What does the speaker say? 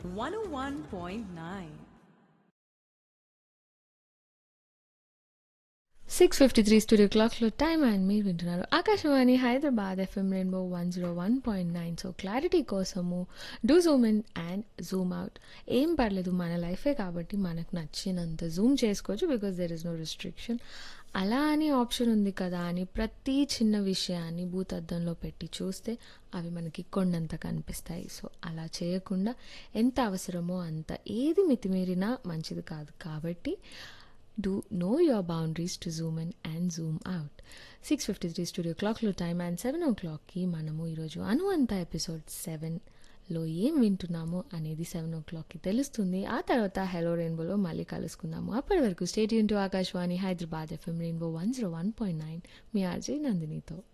101.9. Six fifty three studio క్లాక్లో time and మీరు వింటున్నారు Akashvani Hyderabad FM rainbow one zero one point nine so clarity కోసము do zoom in and zoom out ఏం పర్లేదు మన లైఫే కాబట్టి మనకు నచ్చినంత జూమ్ చేసుకోవచ్చు because there is no restriction అలా అని ఆప్షన్ ఉంది కదా అని ప్రతి చిన్న విషయాన్ని భూతద్దంలో పెట్టి చూస్తే అవి మనకి కొండంత కనిపిస్తాయి సో అలా చేయకుండా ఎంత అవసరమో అంత ఏది మితిమీరినా మంచిది కాదు కాబట్టి do know your boundaries to zoom in and zoom out six fifty three studio క్లాక్లో టైం అండ్ సెవెన్ ఓ క్లాక్కి మనము ఈరోజు అనువంత ఎపిసోడ్ సెవెన్లో ఏం వింటున్నాము అనేది సెవెన్ ఓ క్లాక్కి తెలుస్తుంది ఆ తర్వాత హెలో రెయిన్బోలో మళ్ళీ కలుసుకుందాము అప్పటి వరకు స్టేట్ యూన్ to Akashvani Hyderabad FM rainbow one zero one point nine మీ ఆర్జే నందినితో